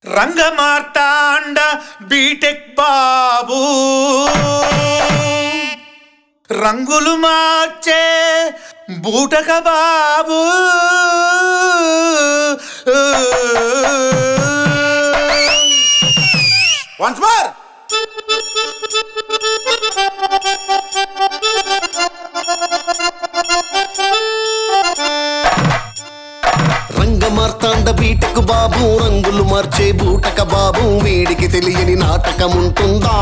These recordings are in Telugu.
రంగమార్తాండ బీటెక్ బాబు రంగులు మార్చే బూటక బాబు వన్స్ మోర్ రంగమార్తాండ బీటకు బాబు రంగులు మార్చే బూటక బాబు వీడికి తెలియని నాటకం ఉంటుందా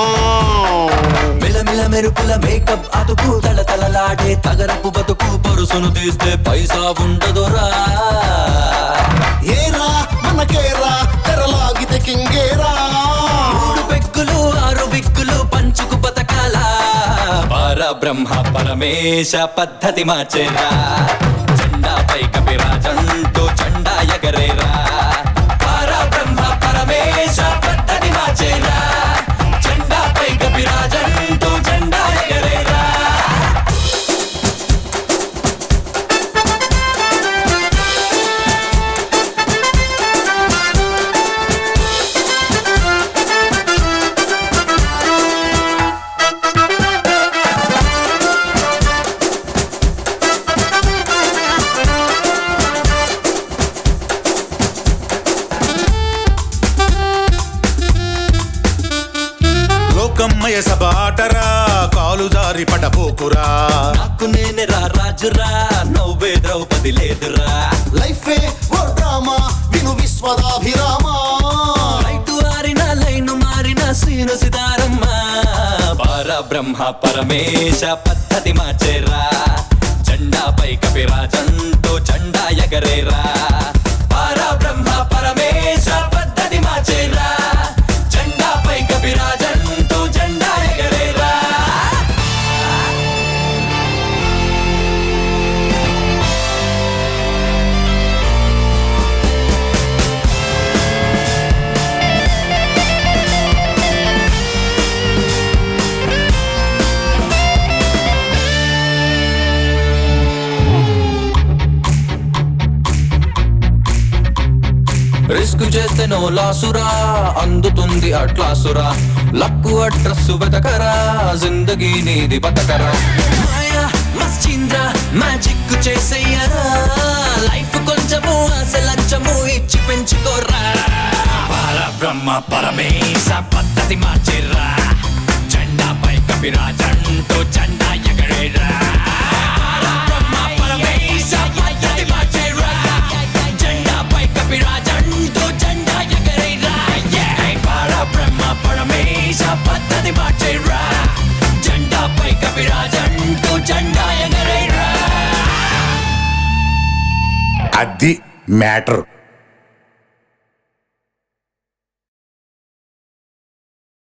మిలమిల మెరుపుల మేకప్ అతుకు తలతలలాడే తగరపు బతుకు పరుసును తీస్తే పైసా ఉండదురా ఏరా మనకేరా తెరలాగితే కింగేరా మూడు పెక్కులు ఆరు విక్కులు పంచుకు బతకాల పర బ్రహ్మ పరమేశ పద్ధతి మార్చేరా జెండాపై కపిరాజంటూ జెండా ఎగరేరా పర బ్రహ్మ పరమేశ పద్ధతి మార్చేరా జెండాపై కపిరాజంటూ జెండా ఎగరేరా లోకమ్మయ సభ ఆటరా కాలు జారి పడబోకురా నాకు నేనే రా రాజురా నవ్వే ద్రౌపది లేదురా లైఫే ఓ డ్రామా విను విశ్వదాభిరామా లైటు ఆరిన లైను మారిన సీను సితారమ్మ పర బ్రహ్మ పరమేశ పద్ధతి మార్చేరా జెండాపై కపిరాజంటూ జెండా ఎగరేరా పర బ్రహ్మ పరమేశ పద్ధతి మార్చేరా జెండాపై కపిరాజంటూ జెండా ఎగరేరా రిస్క్ చేస్తే నో లాసురా అందుతుంది అట్లాసురా లక్కు అడ్రస్ వెతకరా జిందగీ నీది బతకరా మాయా మస్చింద్ర మ్యాజిక్ చేసేయరా లైఫ్ కొంచెము అసలంచము ఇచ్చి పెంచుకోరా పర బ్రహ్మ పరమేశ పద్ధతి మార్చిర్రా జెండాపై కపిరాజంటూ జెండా ఎగరేరా బ్రహ్మ పరమేశ పద్ధతి మార్చిర్రా జెండాపై కపిరాజంటూ జెండా ఎగరేరా పర బ్రహ్మ పరమేశ పద్ధతి మార్చిర్రా జెండాపై కపిరాజంటూ జెండా ఎగరేరా అది మ్యాటర్